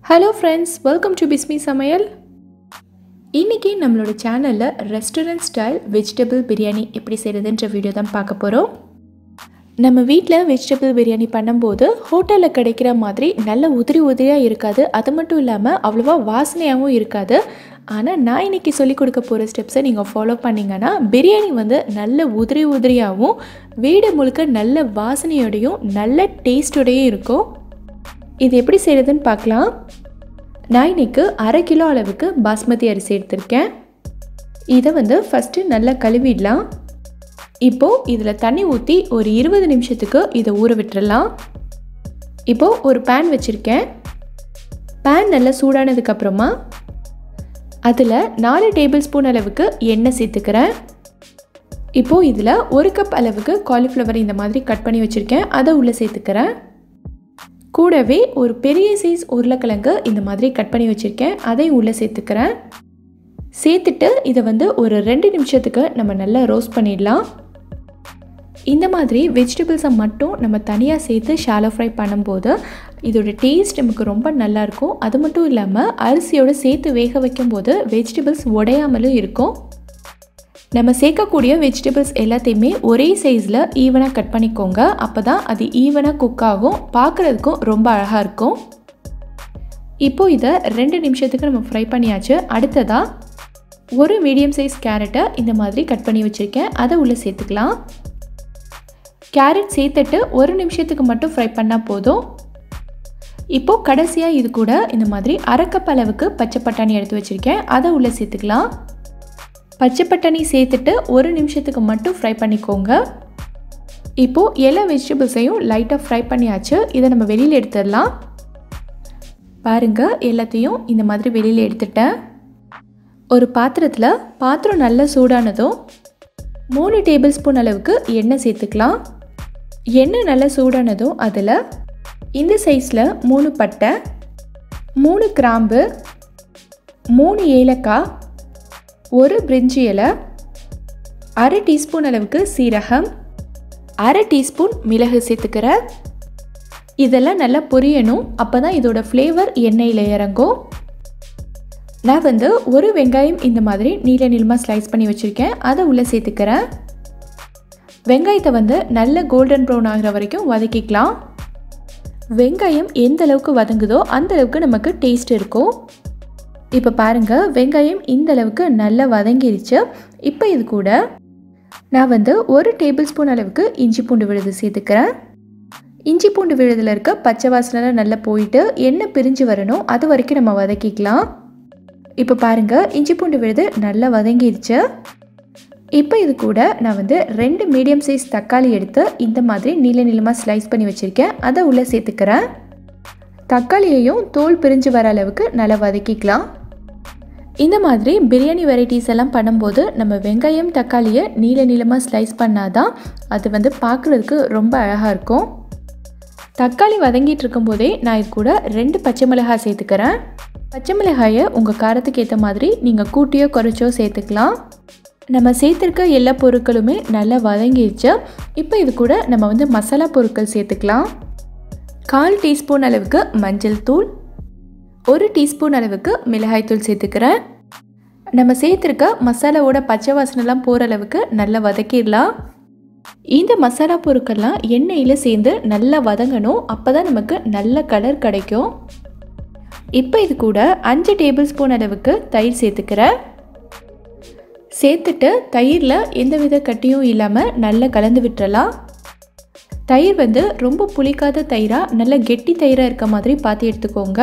hello friends welcome to Bismi சமையல் இன்றைக்கி நம்மளோட சேனலில் ரெஸ்டாரண்ட் ஸ்டைல் வெஜிடபிள் பிரியாணி எப்படி செய்கிறதுன்ற வீடியோ தான் பார்க்க போகிறோம் நம்ம வீட்டில் வெஜிடபிள் பிரியாணி பண்ணும்போது ஹோட்டலில் கிடைக்கிற மாதிரி நல்ல உதிரி உதிரியாக இருக்காது அது மட்டும் இல்லாமல் அவ்வளோவா வாசனையாகவும் இருக்காது ஆனால் நான் இன்றைக்கி சொல்லிக் கொடுக்க போகிற ஸ்டெப்ஸை நீங்கள் ஃபாலோ பண்ணிங்கன்னா பிரியாணி வந்து நல்ல உதிரி உதிரியாகவும் வீடு முழுக்க நல்ல வாசனையோடையும் நல்ல டேஸ்டோடையும் இருக்கும் இது எப்படி செய்கிறதுன்னு பார்க்கலாம் நான் இன்னைக்கு அரை கிலோ அளவுக்கு பாஸ்மதி அரிசி எடுத்திருக்கேன் இதை வந்து ஃபஸ்ட்டு நல்லா கழுவிடலாம் இப்போது இதில் தண்ணி ஊற்றி ஒரு இருபது நிமிஷத்துக்கு இதை ஊற விட்டுறலாம் இப்போது ஒரு பேன் வச்சுருக்கேன் பேன் நல்லா சூடானதுக்கப்புறமா அதில் நாலு டேபிள் ஸ்பூன் அளவுக்கு எண்ணெய் சேர்த்துக்கிறேன் இப்போது இதில் ஒரு கப் அளவுக்கு காலிஃப்ளவர் இந்த மாதிரி கட் பண்ணி வச்சுருக்கேன் அதை உள்ளே சேர்த்துக்கிறேன் கூடவே ஒரு பெரிய சைஸ் உருளைக்கிழங்கு இந்த மாதிரி கட் பண்ணி வச்சுருக்கேன் அதையும் உள்ளே சேர்த்துக்கிறேன் சேர்த்துட்டு இதை வந்து ஒரு ரெண்டு நிமிஷத்துக்கு நம்ம நல்லா ரோஸ்ட் பண்ணிடலாம் இந்த மாதிரி வெஜிடபிள்ஸை மட்டும் நம்ம தனியாக சேர்த்து ஷாலோ ஃப்ரை பண்ணும்போது இதோட டேஸ்ட் நமக்கு ரொம்ப நல்லாயிருக்கும் அது மட்டும் இல்லாமல் அரிசியோடு சேர்த்து வேக வைக்கும்போது வெஜிடபிள்ஸ் உடையாமலும் இருக்கும் நம்ம சேர்க்கக்கூடிய வெஜிடபிள்ஸ் எல்லாத்தையுமே ஒரே சைஸில் ஈவனாக கட் பண்ணிக்கோங்க அப்போ தான் அது ஈவனாக குக் ஆகும் பார்க்குறதுக்கும் ரொம்ப அழகாக இருக்கும் இப்போது இதை ரெண்டு நிமிஷத்துக்கு நம்ம ஃப்ரை பண்ணியாச்சு அடுத்ததாக ஒரு மீடியம் சைஸ் கேரட்டை இந்த மாதிரி கட் பண்ணி வச்சுருக்கேன் அதை உள்ளே சேர்த்துக்கலாம் கேரட் சேர்த்துட்டு ஒரு நிமிஷத்துக்கு மட்டும் ஃப்ரை பண்ணால் போதும் இப்போது கடைசியாக இது கூட இந்த மாதிரி அரைக்கப் அளவுக்கு பச்சை பட்டாணி எடுத்து வச்சுருக்கேன் அதை உள்ளே சேர்த்துக்கலாம் பச்சை பட்டாணி சேர்த்துட்டு ஒரு நிமிஷத்துக்கு மட்டும் ஃப்ரை பண்ணிக்கோங்க இப்போது எல்லா வெஜிடபிள்ஸையும் லைட்டாக ஃப்ரை பண்ணியாச்சு இதை நம்ம வெளியில் எடுத்துடலாம் பாருங்கள் எல்லாத்தையும் இந்த மாதிரி வெளியில் எடுத்துட்டேன் ஒரு பாத்திரத்தில் பாத்திரம் நல்லா சூடானதும் மூணு டேபிள் ஸ்பூன் அளவுக்கு எண்ணெய் சேர்த்துக்கலாம் எண்ணெய் நல்லா சூடானதும் அதில் இந்த சைஸில் மூணு பட்டை மூணு கிராம்பு மூணு ஏலக்காய் ஒரு பிரிஞ்சி இலை அரை டீஸ்பூன் அளவுக்கு சீரகம் அரை டீஸ்பூன் மிளகு சேர்த்துக்கிறேன் இதெல்லாம் நல்லா பொரியணும் அப்போ தான் இதோட ஃப்ளேவர் எண்ணெயில் இறங்கும் நான் வந்து ஒரு வெங்காயம் இந்த மாதிரி நீல நீளமாக ஸ்லைஸ் பண்ணி வச்சுருக்கேன் அதை உள்ளே சேர்த்துக்கிறேன் வெங்காயத்தை வந்து நல்ல கோல்டன் ப்ரௌன் ஆகிற வரைக்கும் வதக்கிக்கலாம் வெங்காயம் எந்த அளவுக்கு வதங்குதோ அந்த அளவுக்கு நமக்கு டேஸ்ட் இருக்கும் இப்போ பாருங்கள் வெங்காயம் இந்த அளவுக்கு நல்லா வதங்கிருச்சு இப்போ இது கூட நான் வந்து ஒரு டேபிள் ஸ்பூன் அளவுக்கு இஞ்சி பூண்டு விழுது சேர்த்துக்கிறேன் இஞ்சி பூண்டு விழுதில் இருக்க பச்சை வாசனைலாம் நல்லா போயிட்டு எண்ணெய் பிரிஞ்சு வரணும் அது வரைக்கும் நம்ம வதக்கிக்கலாம் இப்போ பாருங்கள் இஞ்சி பூண்டு விழுது நல்லா வதங்கிருச்சு இப்போ இது கூட நான் வந்து ரெண்டு மீடியம் சைஸ் தக்காளி எடுத்து இந்த மாதிரி நீல நீளமாக ஸ்லைஸ் பண்ணி வச்சுருக்கேன் அதை உள்ளே சேர்த்துக்கிறேன் தக்காளியையும் தோல் பிரிஞ்சு வர அளவுக்கு நல்லா வதக்கிக்கலாம் இந்த மாதிரி பிரியாணி வெரைட்டிஸ் எல்லாம் பண்ணும்போது நம்ம வெங்காயம் தக்காளியை நீல நீளமாக ஸ்லைஸ் பண்ணாதான் அது வந்து பார்க்குறதுக்கு ரொம்ப அழகாக இருக்கும் தக்காளி வதங்கிட்டு இருக்கும்போதே நான் இது கூட ரெண்டு பச்சை மிளகாய் சேர்த்துக்கிறேன் பச்சை மிளகாயை உங்கள் காரத்துக்கு ஏற்ற மாதிரி நீங்கள் கூட்டியோ குறைச்சோ சேர்த்துக்கலாம் நம்ம சேர்த்துருக்க எல்லா பொருட்களுமே நல்லா வதங்கிடுச்சு இப்போ இது கூட நம்ம வந்து மசாலா பொருட்கள் சேர்த்துக்கலாம் கால் டீஸ்பூன் அளவுக்கு மஞ்சள் தூள் ஒரு டீஸ்பூன் அளவுக்கு மிளகாய்த்தூள் சேர்த்துக்கிறேன் நம்ம சேர்த்துருக்க மசாலாவோட பச்சை வாசனைலாம் போகிற அளவுக்கு நல்லா வதக்கிடலாம் இந்த மசாலா பொருட்கள்லாம் எண்ணெயில் சேர்ந்து நல்லா வதங்கணும் அப்போ தான் நமக்கு நல்ல கலர் கிடைக்கும் இப்போ இது கூட அஞ்சு டேபிள் ஸ்பூன் அளவுக்கு தயிர் சேர்த்துக்கிறேன் சேர்த்துட்டு தயிரில் எந்தவித கட்டியும் இல்லாமல் நல்லா கலந்து விட்டுறலாம் தயிர் வந்து ரொம்ப புளிக்காத தயிராக நல்ல கெட்டி தயிராக இருக்க மாதிரி பார்த்து எடுத்துக்கோங்க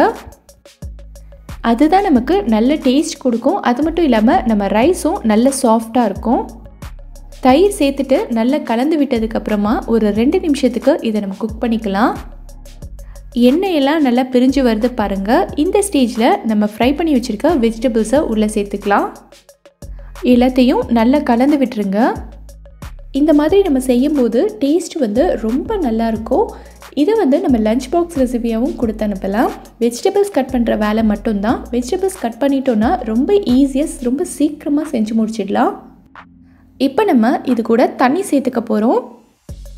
அதுதான் நமக்கு நல்ல டேஸ்ட் கொடுக்கும் அது மட்டும் இல்லாமல் நம்ம ரைஸும் நல்ல சாஃப்டாக இருக்கும் தயிர் சேர்த்துட்டு நல்லா கலந்து விட்டதுக்கப்புறமா ஒரு ரெண்டு நிமிஷத்துக்கு இதை நம்ம குக் பண்ணிக்கலாம் எண்ணெயெல்லாம் நல்லா பிரிஞ்சு வருது பாருங்கள் இந்த ஸ்டேஜில் நம்ம ஃப்ரை பண்ணி வச்சுருக்க வெஜிடபிள்ஸை உள்ளே சேர்த்துக்கலாம் எல்லாத்தையும் நல்லா கலந்து விட்டுருங்க இந்த மாதிரி நம்ம செய்யும்போது டேஸ்ட் வந்து ரொம்ப நல்லாயிருக்கும் இதை வந்து நம்ம லஞ்ச் பாக்ஸ் ரெசிபியாகவும் கொடுத்து அனுப்பலாம் வெஜிடபிள்ஸ் கட் பண்ணுற வேலை மட்டும்தான் வெஜிடபிள்ஸ் கட் பண்ணிட்டோன்னா ரொம்ப ஈஸியஸ்ட் ரொம்ப சீக்கிரமாக செஞ்சு முடிச்சிடலாம் இப்போ நம்ம இது கூட தண்ணி சேர்த்துக்க போகிறோம்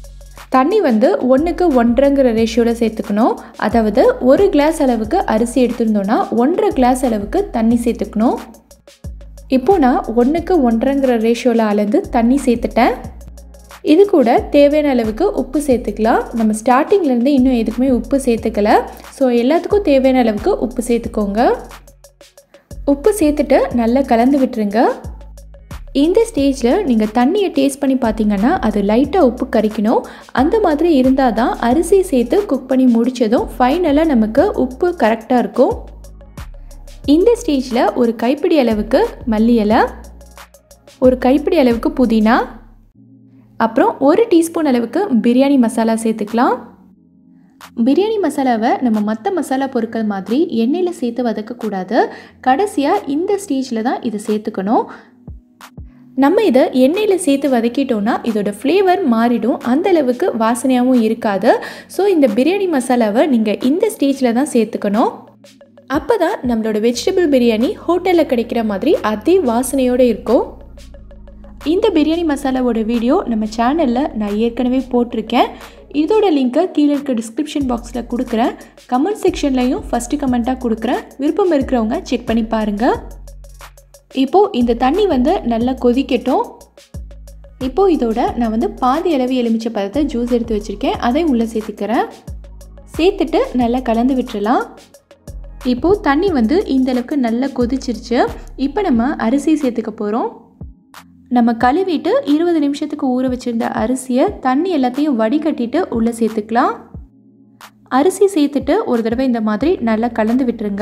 தண்ணி வந்து ஒன்றுக்கு ஒன்றரைங்கிற ரேஷியோவில் சேர்த்துக்கணும் அதாவது ஒரு கிளாஸ் அளவுக்கு அரிசி எடுத்திருந்தோன்னா ஒன்றரை கிளாஸ் அளவுக்கு தண்ணி சேர்த்துக்கணும் இப்போது நான் ஒன்றுக்கு ஒன்றரைங்கிற ரேஷியோவில் அளந்து தண்ணி சேர்த்துட்டேன் இது கூட தேவையான அளவுக்கு உப்பு சேர்த்துக்கலாம் நம்ம ஸ்டார்டிங்லேருந்து இன்னும் எதுக்குமே உப்பு சேர்த்துக்கல ஸோ எல்லாத்துக்கும் தேவையான அளவுக்கு உப்பு சேர்த்துக்கோங்க உப்பு சேர்த்துட்டு நல்லா கலந்து விட்டுருங்க இந்த ஸ்டேஜில் நீங்கள் தண்ணியை டேஸ்ட் பண்ணி பார்த்தீங்கன்னா அது லைட்டாக உப்பு கறிக்கணும் அந்த மாதிரி இருந்தால் தான் அரிசி சேர்த்து குக் பண்ணி முடித்ததும் ஃபைனலாக நமக்கு உப்பு கரெக்டாக இருக்கும் இந்த ஸ்டேஜில் ஒரு கைப்பிடி அளவுக்கு மல்லி இலை ஒரு கைப்பிடி அளவுக்கு புதினா அப்புறம் ஒரு டீஸ்பூன் அளவுக்கு பிரியாணி மசாலா சேர்த்துக்கலாம் பிரியாணி மசாலாவை நம்ம மற்ற மசாலா பொருட்கள் மாதிரி எண்ணெயில் சேர்த்து வதக்கக்கூடாது கடைசியாக இந்த ஸ்டேஜில் தான் இதை சேர்த்துக்கணும் நம்ம இதை எண்ணெயில் சேர்த்து வதக்கிட்டோன்னா இதோட ஃப்ளேவர் மாறிடும் அந்த அளவுக்கு வாசனையாகவும் இருக்காது ஸோ இந்த பிரியாணி மசாலாவை நீங்கள் இந்த ஸ்டேஜில் தான் சேர்த்துக்கணும் அப்போ தான் நம்மளோட வெஜிடபிள் பிரியாணி ஹோட்டலில் கிடைக்கிற மாதிரி அதே வாசனையோடு இருக்கும் இந்த பிரியாணி மசாலாவோட வீடியோ நம்ம சேனலில் நான் ஏற்கனவே போட்டிருக்கேன் இதோட லிங்க்கை கீழே இருக்க டிஸ்கிரிப்ஷன் பாக்ஸில் கொடுக்குறேன் கமெண்ட் செக்ஷன்லையும் ஃபஸ்ட்டு கமெண்ட்டாக கொடுக்குறேன் விருப்பம் இருக்கிறவங்க செக் பண்ணி பாருங்கள் இப்போது இந்த தண்ணி வந்து நல்லா கொதிக்கட்டும் இப்போது இதோட நான் வந்து பாதி அளவு எலுமிச்சை பழத்தை ஜூஸ் எடுத்து வச்சுருக்கேன் அதை உள்ளே சேர்த்துக்கிறேன் சேர்த்துட்டு நல்லா கலந்து விட்டுறலாம் இப்போது தண்ணி வந்து இந்த அளவுக்கு நல்லா கொதிச்சிருச்சு இப்போ நம்ம அரிசி சேர்த்துக்க போகிறோம் நம்ம கழுவிட்டு இருபது நிமிஷத்துக்கு ஊற வச்சுருந்த அரிசியை தண்ணி எல்லாத்தையும் வடிகட்டிட்டு உள்ளே சேர்த்துக்கலாம் அரிசி சேர்த்துட்டு ஒரு தடவை இந்த மாதிரி நல்லா கலந்து விட்டுருங்க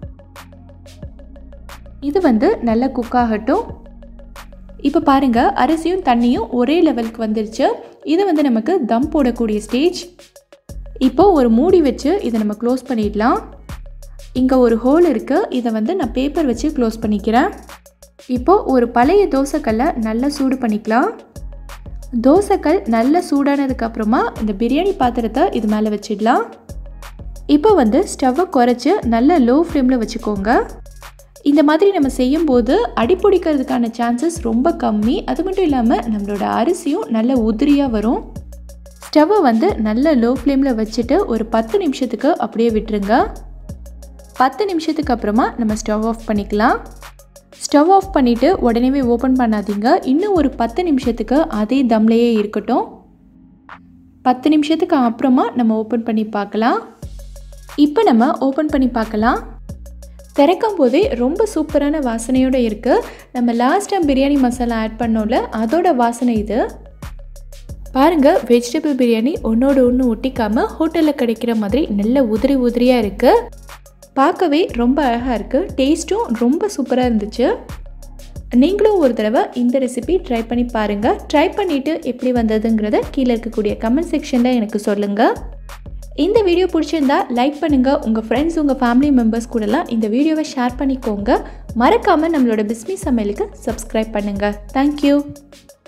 இது வந்து நல்லா குக் ஆகட்டும் இப்போ பாருங்கள் அரிசியும் தண்ணியும் ஒரே லெவலுக்கு வந்துருச்சு இது வந்து நமக்கு தம் போடக்கூடிய ஸ்டேஜ் இப்போ ஒரு மூடி வச்சு இதை நம்ம க்ளோஸ் பண்ணிடலாம் இங்கே ஒரு ஹோல் இருக்குது இதை வந்து நான் பேப்பர் வச்சு க்ளோஸ் பண்ணிக்கிறேன் இப்போது ஒரு பழைய தோசைக்கல்லை நல்லா சூடு பண்ணிக்கலாம் தோசைக்கல் நல்லா சூடானதுக்கப்புறமா இந்த பிரியாணி பாத்திரத்தை இது மேலே வச்சிடலாம் இப்போ வந்து ஸ்டவ்வை குறைச்சி நல்லா லோ ஃப்ளேமில் வச்சுக்கோங்க இந்த மாதிரி நம்ம செய்யும்போது அடிப்பிடிக்கிறதுக்கான சான்சஸ் ரொம்ப கம்மி அது மட்டும் இல்லாமல் நம்மளோட அரிசியும் நல்ல உதிரியாக வரும் ஸ்டவ்வை வந்து நல்ல லோ ஃப்ளேமில் வச்சுட்டு ஒரு பத்து நிமிஷத்துக்கு அப்படியே விட்டுருங்க பத்து நிமிஷத்துக்கு அப்புறமா நம்ம ஸ்டவ் ஆஃப் பண்ணிக்கலாம் ஸ்டவ் ஆஃப் பண்ணிவிட்டு உடனேவே ஓப்பன் பண்ணாதீங்க இன்னும் ஒரு பத்து நிமிஷத்துக்கு அதே தம்லேயே இருக்கட்டும் பத்து நிமிஷத்துக்கு அப்புறமா நம்ம ஓப்பன் பண்ணி பார்க்கலாம் இப்போ நம்ம ஓப்பன் பண்ணி பார்க்கலாம் திறக்கும் போதே ரொம்ப சூப்பரான வாசனையோடு இருக்குது நம்ம last time biryani masala add பண்ணோம்ல அதோட வாசனை இது பாருங்கள் வெஜிடபிள் பிரியாணி ஒன்றோட ஒன்று ஒட்டிக்காமல் ஹோட்டலில் கிடைக்கிற மாதிரி நல்ல உதிரி உதிரியாக இருக்குது பார்க்கவே ரொம்ப அழகாக இருக்குது டேஸ்ட்டும் ரொம்ப சூப்பராக இருந்துச்சு நீங்களும் ஒரு தடவை இந்த ரெசிபி ட்ரை பண்ணி பாருங்கள் ட்ரை பண்ணிவிட்டு எப்படி வந்ததுங்கிறத கீழே இருக்கக்கூடிய கமெண்ட் செக்ஷனில் எனக்கு சொல்லுங்கள் இந்த வீடியோ பிடிச்சிருந்தா லைக் பண்ணுங்கள் உங்கள் ஃப்ரெண்ட்ஸ் உங்கள் ஃபேமிலி மெம்பர்ஸ் கூடலாம் இந்த வீடியோவை ஷேர் பண்ணிக்கோங்க மறக்காமல் நம்மளோட பிஸ்மி சமையலுக்கு சப்ஸ்கிரைப் பண்ணுங்கள் தேங்க்யூ